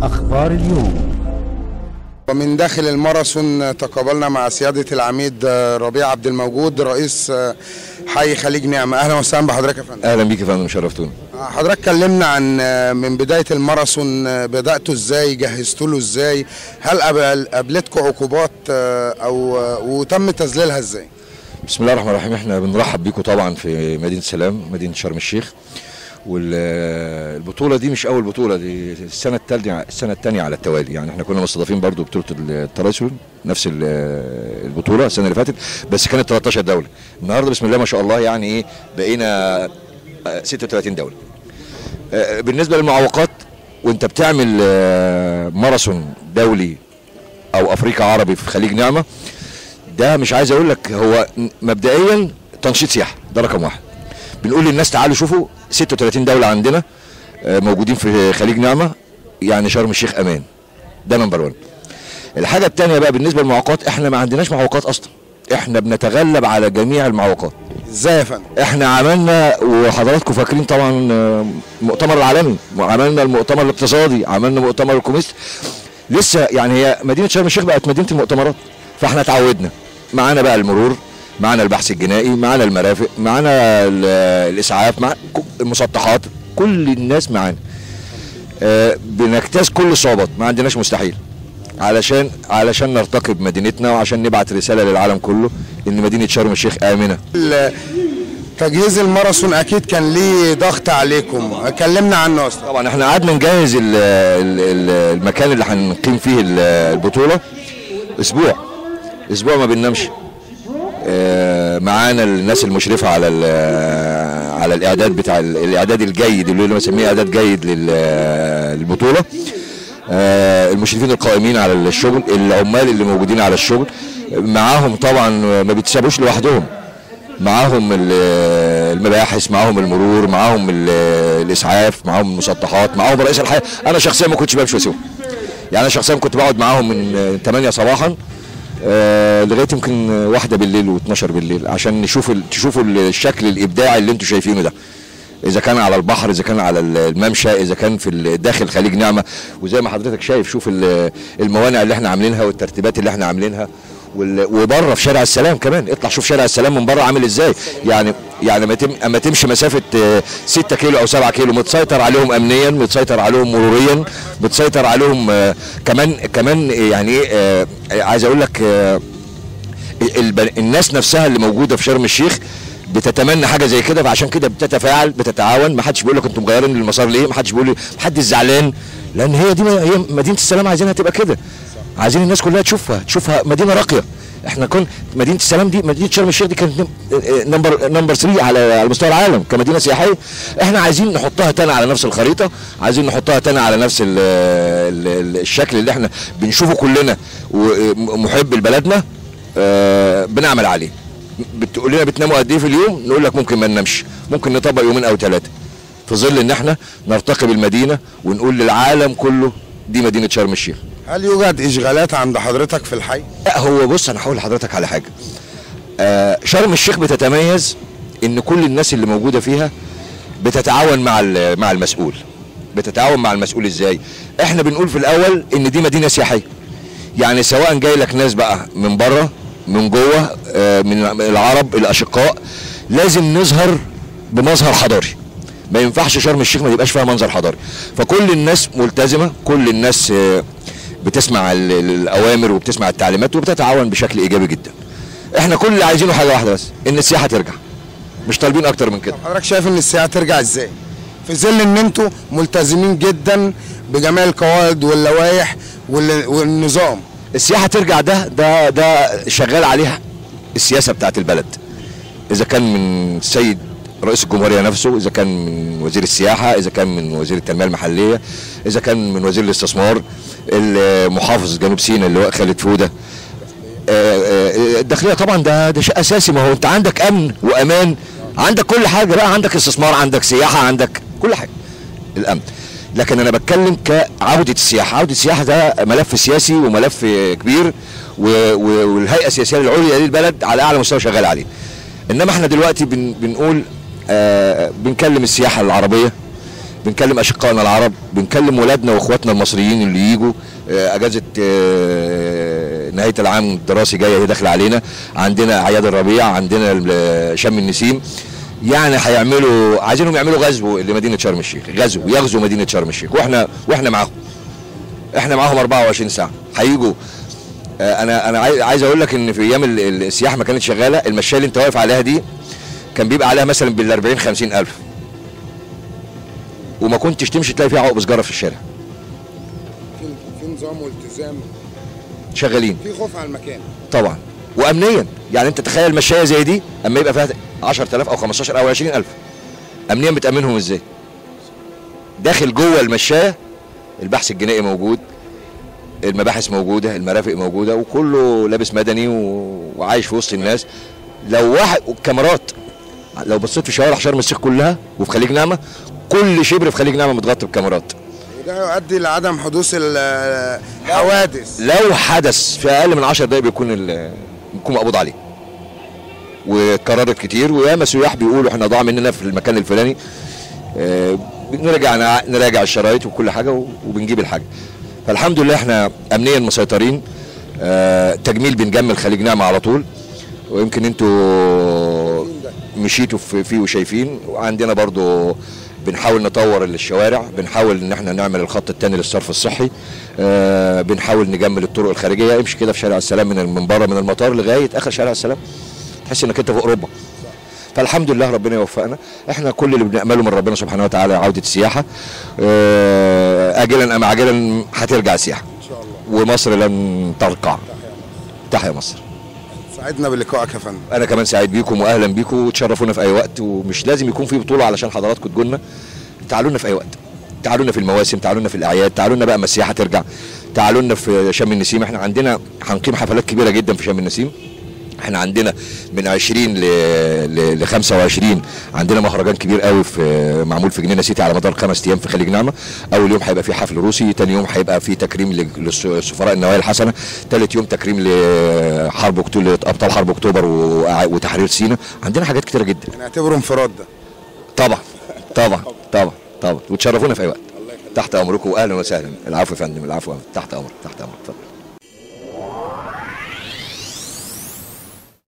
أخبار اليوم ومن داخل الماراثون تقابلنا مع سيادة العميد ربيع عبد الموجود رئيس حي خليج نعمة أهلا وسهلا بحضرتك يا فندم اهلا بيك يا فندم شرفتوني حضرتك كلمنا عن من بداية الماراثون بدأتوا ازاي جهزتوا له ازاي هل قابل- قابلتكم عقوبات أو وتم تذليلها ازاي بسم الله الرحمن الرحيم احنا بنرحب بيكم طبعا في مدينه سلام مدينه شرم الشيخ والبطوله دي مش اول بطوله دي السنه الثانيه السنه الثانيه على التوالي يعني احنا كنا مستضيفين برضو بطوله الترايثلون نفس ال- البطوله السنه اللي فاتت بس كانت 13 دوله النهارده بسم الله ما شاء الله يعني ايه بقينا آه، 36 دوله آه، بالنسبه للمعوقات وانت بتعمل آه، ماراثون دولي او افريقيا عربي في خليج نعمه ده مش عايز اقول لك هو مبدئيا تنشيط سياحه ده رقم واحد بنقول للناس تعالوا شوفوا 36 دوله عندنا آه، موجودين في خليج نعمه يعني شرم الشيخ امان ده نمبر 1 الحاجه الثانيه بقى بالنسبه للمعوقات احنا ما عندناش معوقات اصلا احنا بنتغلب على جميع المعوقات ازاي يا فندم احنا عملنا وحضراتكم فاكرين طبعا آه، المؤتمر العالمي وعملنا المؤتمر الاقتصادي عملنا مؤتمر الكوميست لسه يعني هي مدينه شرم الشيخ بقت مدينه المؤتمرات فاحنا اتعودنا معانا بقى المرور معانا البحث الجنائي معانا المرافق معانا ال- الاسعاف مع المسطحات كل الناس معانا آه، بنجتاز كل الصعوبات ما عندناش مستحيل علشان علشان نرتقي بمدينتنا وعشان نبعت رساله للعالم كله ان مدينه شرم الشيخ امنه ال- تجهيز الماراثون أكيد كان ليه ضغط عليكم كلمنا عنه أصلا طبعا احنا قعدنا نجهز ال- ال- ال- المكان اللي هنقيم فيه ال- البطوله اسبوع اسبوع ما بننامش آه، معانا الناس المشرفه على ال- على الاعداد بتاع ال- الاعداد الجيد اللي انا بسميه اعداد جيد لل- للبطوله آه، المشرفين القائمين على الشغل العمال اللي موجودين على الشغل معاهم طبعا ما بيتسابوش لوحدهم معاهم ال- المباحث معاهم المرور معاهم ال- الاسعاف معاهم المسطحات معاهم رئيس الحي انا شخصيا ما كنتش بمشي واسيبهم يعني انا شخصيا كنت بقعد معاهم من آه، 8 صباحا آه، لغايه يمكن آه، واحدة بالليل و12 بالليل عشان نشوف ال- تشوفوا الشكل الابداعي اللي انتم شايفينه ده اذا كان على البحر اذا كان على الممشى اذا كان في ال- داخل خليج نعمه وزي ما حضرتك شايف شوف ال- الموانع اللي احنا عاملينها والترتيبات اللي احنا عاملينها وال- وبره في شارع السلام كمان اطلع شوف شارع السلام من بره عامل ازاي يعني يعني ما تم اما تمشي مسافه 6 كيلو او 7 كيلو متسيطر عليهم امنيا متسيطر عليهم مروريا متسيطر عليهم آه، كمان كمان يعني ايه آه، عايز اقول لك آه، الب- الناس نفسها اللي موجوده في شرم الشيخ بتتمنى حاجه زي كده فعشان كده بتتفاعل بتتعاون ما حدش بيقول لك انتم مغيرين المسار ليه ما حدش بيقول لي محدش زعلان لان هي دي هي مدينه السلام عايزينها تبقى كده عايزين الناس كلها تشوفها تشوفها مدينه راقيه احنا كن مدينه السلام دي مدينه شرم الشيخ دي كانت نمبر نمبر 3 على على مستوى العالم كمدينه سياحيه احنا عايزين نحطها تاني على نفس الخريطه عايزين نحطها تاني على نفس ال ال الشكل اللي احنا بنشوفه كلنا ومحب لبلدنا آه، بنعمل عليه بتقول لنا بتناموا قد ايه في اليوم نقول لك ممكن ما ننامش ممكن نطبق يومين او ثلاثه في ظل ان احنا نرتقي بالمدينه ونقول للعالم كله دي مدينه شرم الشيخ هل يوجد إشغالات عند حضرتك في الحي؟ لا هو بص انا هقول لحضرتك على حاجه آه شرم الشيخ بتتميز ان كل الناس اللي موجوده فيها بتتعاون مع ال- مع المسؤول بتتعاون مع المسؤول ازاي احنا بنقول في الاول ان دي مدينه سياحيه يعني سواء جاي لك ناس بقى من بره من جوه آه، من العرب الاشقاء لازم نظهر بمظهر حضاري ما ينفعش شرم الشيخ ما يبقاش فيها منظر حضاري فكل الناس ملتزمه كل الناس آه، بتسمع ال- ال- الاوامر وبتسمع التعليمات وبتتعاون بشكل ايجابي جدا احنا كل اللي عايزينه حاجه واحده بس ان السياحه ترجع مش طالبين اكتر من كده حضرتك شايف ان السياحه ترجع ازاي؟ في ظل ان انتوا ملتزمين جدا بجميع القواعد واللوائح وال- والنظام السياحه ترجع ده ده ده شغال عليها السياسه بتاعت البلد اذا كان من السيد رئيس الجمهوريه نفسه اذا كان من وزير السياحه اذا كان من وزير التنميه المحليه اذا كان من وزير الاستثمار المحافظ جنوب سيناء اللواء خالد فوده آه، آه، الداخليه طبعا ده ده شيء اساسي ما هو انت عندك امن وامان عندك كل حاجه بقى عندك استثمار عندك سياحه عندك كل حاجه الامن لكن انا بتكلم كعوده السياحه عوده السياحه ده ملف سياسي وملف كبير و- و- والهيئه السياسيه العليا للبلد على اعلى مستوى شغال عليه انما احنا دلوقتي بن بنقول آه بنكلم السياحه العربيه بنكلم اشقائنا العرب بنكلم ولادنا واخواتنا المصريين اللي يجوا آه، اجازه آه، نهايه العام الدراسي جايه هي داخله علينا عندنا اعياد الربيع عندنا ال- شم النسيم يعني هيعملوا عايزينهم يعملوا غزو لمدينه شرم الشيخ غزو يغزو مدينه شرم الشيخ واحنا واحنا معاهم احنا معاهم 24 ساعه هيجوا آه، انا انا عايز عايز اقول لك ان في ايام ال- ال- السياحه ما كانت شغاله المشايه اللي انت واقف عليها دي كان بيبقى عليها مثلا بال 40 50 الف وما كنتش تمشي تلاقي فيها عقب سجاره في الشارع في في نظام والتزام شغالين في خوف على المكان طبعا وامنيا يعني انت تخيل مشايه زي دي اما يبقى فيها 10000 او 15 او 20000 امنيا بتامنهم ازاي داخل جوه المشايه البحث الجنائي موجود المباحث موجوده المرافق موجوده وكله لابس مدني و... وعايش في وسط الناس لو واحد والكاميرات لو بصيت في شوارع شرم الشيخ كلها وفي خليج نعمه كل شبر في خليج نعمه متغطي بكاميرات وده يؤدي لعدم حدوث ال- الحوادث لو حدث في اقل من 10 دقائق بيكون ال- بيكون مقبوض عليه واتكررت كتير وياما سياح بيقولوا احنا ضاع مننا في المكان الفلاني آه، نراجع نراجع الشرايط وكل حاجه و- وبنجيب الحاجه فالحمد لله احنا امنيا مسيطرين آه، تجميل بنجمل خليج نعمه على طول ويمكن انتوا مشيتوا في- فيه وشايفين وعندنا برضو بنحاول نطور الشوارع بنحاول ان احنا نعمل الخط الثاني للصرف الصحي آه بنحاول نجمل الطرق الخارجيه امشي كده في شارع السلام من من بره من المطار لغايه اخر شارع السلام تحس انك انت في اوروبا فالحمد لله ربنا يوفقنا احنا كل اللي بنامله من ربنا سبحانه وتعالى عوده السياحه آه اجلا ام عاجلا هترجع السياحه ان شاء الله ومصر لن ترقع تحيا مصر سعدنا بلقائك يا فندم انا كمان سعيد بيكم واهلا بيكم وتشرفونا في اي وقت ومش لازم يكون في بطوله علشان حضراتكم تجونا تعالوا لنا في اي وقت تعالوا لنا في المواسم تعالوا لنا في الاعياد تعالوا لنا بقى اما السياحه ترجع تعالوا لنا في شم النسيم احنا عندنا هنقيم حفلات كبيره جدا في شم النسيم احنا عندنا من 20 ل ل- ل 25 عندنا مهرجان كبير قوي في معمول في جنينه سيتي على مدار خمس ايام في خليج نعمه اول يوم هيبقى فيه حفل روسي تاني يوم هيبقى فيه تكريم لل- للسفراء النوايا الحسنه تالت يوم تكريم لحرب اكتوبر ابطال حرب اكتوبر وأع- وتحرير سيناء عندنا حاجات كتيره جدا نعتبره انفراد ده طبعا طبعا طبعا طبعا وتشرفونا في اي وقت تحت امركم واهلا وسهلا العفو يا فندم العفو تحت امرك تحت امرك اتفضل